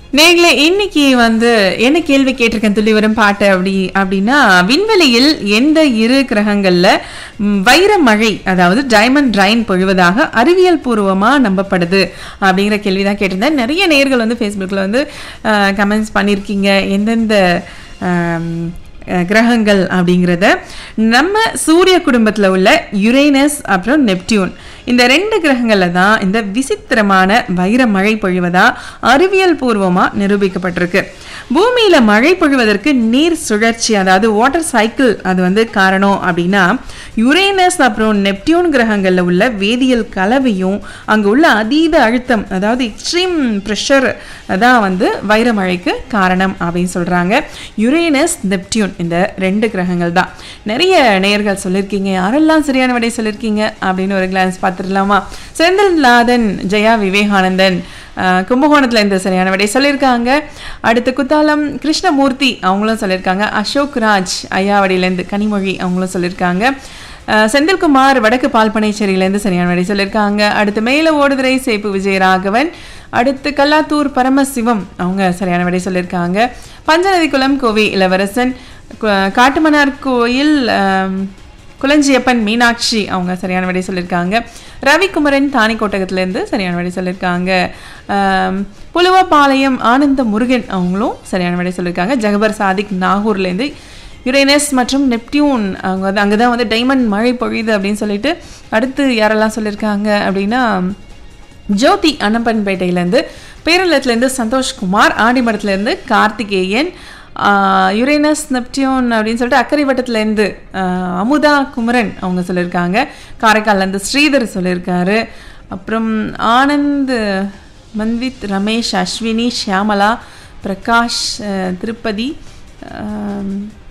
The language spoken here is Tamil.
நேர்களே இன்னைக்கு வந்து என்ன கேள்வி கேட்டிருக்கேன் துள்ளி வரும் பாட்டு அப்படி அப்படின்னா விண்வெளியில் எந்த இரு கிரகங்கள்ல ம், வைர மழை அதாவது டைமண்ட் ரைன் பொழிவதாக அறிவியல் பூர்வமா நம்பப்படுது அப்படிங்கிற கேள்வி தான் கேட்டிருந்தேன் நிறைய நேர்கள் வந்து ஃபேஸ்புக்கில் வந்து கமெண்ட்ஸ் பண்ணியிருக்கீங்க எந்தெந்த ஆம், அஹ், கிரகங்கள் அப்படிங்கிறத நம்ம சூரிய குடும்பத்தில் உள்ள யுரேனஸ் அப்புறம் நெப்டியூன் இந்த ரெண்டு கிரகங்களில் தான் இந்த விசித்திரமான வைர மழை பொழிவதா அறிவியல் பூர்வமாக நிரூபிக்கப்பட்டிருக்கு பூமியில் மழை பொழிவதற்கு நீர் சுழற்சி அதாவது வாட்டர் சைக்கிள் அது வந்து காரணம் அப்படின்னா யுரேனஸ் அப்புறம் நெப்டியூன் கிரகங்களில் உள்ள வேதியியல் கலவையும் அங்கே உள்ள அதீத அழுத்தம் அதாவது எக்ஸ்ட்ரீம் ப்ரெஷர் தான் வந்து வைரமழைக்கு காரணம் அப்படின்னு சொல்கிறாங்க யுரேனஸ் நெப்டியூன் இந்த ரெண்டு கிரகங்கள் தான் நிறைய நேயர்கள் சொல்லியிருக்கீங்க யாரெல்லாம் சரியான விடை சொல்லியிருக்கீங்க அப்படின்னு ஒரு கிளான்ஸ் பார்த்துடலாமா செந்தில்நாதன் ஜெயா விவேகானந்தன் ஆஹ், கும்பகோணத்துல இருந்து சரியான விடை சொல்லியிருக்காங்க அடுத்து குத்தாலம் கிருஷ்ணமூர்த்தி அவங்களும் சொல்லியிருக்காங்க அசோக் ராஜ் ஐயாவடியிலேருந்து கனிமொழி அவங்களும் சொல்லியிருக்காங்க அஹ் செந்தில்குமார் வடக்கு பால்பனைச்சேரியிலேருந்து சரியான விடை சொல்லியிருக்காங்க அடுத்து மேல ஓடுதுறை சேப்பு விஜயராகவன் அடுத்து கல்லாத்தூர் பரமசிவம் அவங்க சரியான விடை சொல்லியிருக்காங்க பஞ்சநதிக்குளம் கோவி இளவரசன் கு- காட்டுமன்னார் கோயில் ஆம், குளஞ்சியப்பன் மீனாட்சி அவங்க சரியான விடை சொல்லியிருக்காங்க ரவிக்குமரன் தானிக்கோட்டகத்துலேருந்து சரியான விடை சொல்லியிருக்காங்க ஆம், புலுவப்பாளையம் ஆனந்த முருகன் அவங்களும் சரியான விடை சொல்லியிருக்காங்க ஜகபர் சாதிக் நாகூர்லேருந்து யுரேனஸ் மற்றும் நெப்டியூன் அவங்க வந்து அங்கே தான் வந்து டைமண்ட் மழை பொழியுது அப்படின்னு சொல்லிட்டு அடுத்து யாரெல்லாம் சொல்லியிருக்காங்க அப்படின்னா ஜோதி அன்னப்பன்பேட்டையிலேருந்து பேரளத்துலேருந்து சந்தோஷ்குமார் ஆண்டிமடத்துலேருந்து கார்த்திகேயன் ஆஹ், யுரேனஸ் நெப்டியூன் அப்படின்னு சொல்லிட்டு அக்கறை வட்டத்துலேருந்து ஆஹ், அமுதா குமரன் அவங்க சொல்லியிருக்காங்க காரைக்கால்லேருந்து ஸ்ரீதர் சொல்லியிருக்காரு அப்புறம் ஆனந்த் மன்வித் ரமேஷ் அஸ்வினி ஷியாமலா பிரகாஷ் ஆஹ், திருப்பதி ஆம்,